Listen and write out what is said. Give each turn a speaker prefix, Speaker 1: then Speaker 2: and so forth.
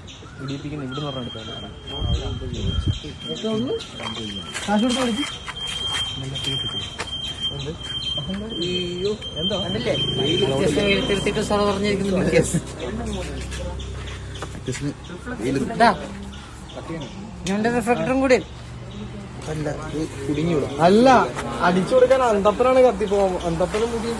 Speaker 1: ഇടിയിപ്പിക്കുന്ന ഇവിടെ നിന്ന് പറഞ്ഞെടുക്കാം
Speaker 2: കാശ് കൊടുത്ത് വിളിച്ച്
Speaker 1: എന്താ
Speaker 2: കണ്ടില്ലേ തീർത്തിട്ട് സാറ് പറഞ്ഞിരിക്കുന്നു കേസ് ഇതാ ഞങ്ങളുടെ റിഫ്ലക്ടറും കൂടി
Speaker 1: കുടുങ്ങിവിടും
Speaker 2: അല്ല അടിച്ചു കൊടുക്കാൻ അന്തപ്പനാണ് കത്തിപ്പോ അന്തപ്പനും പുതിയ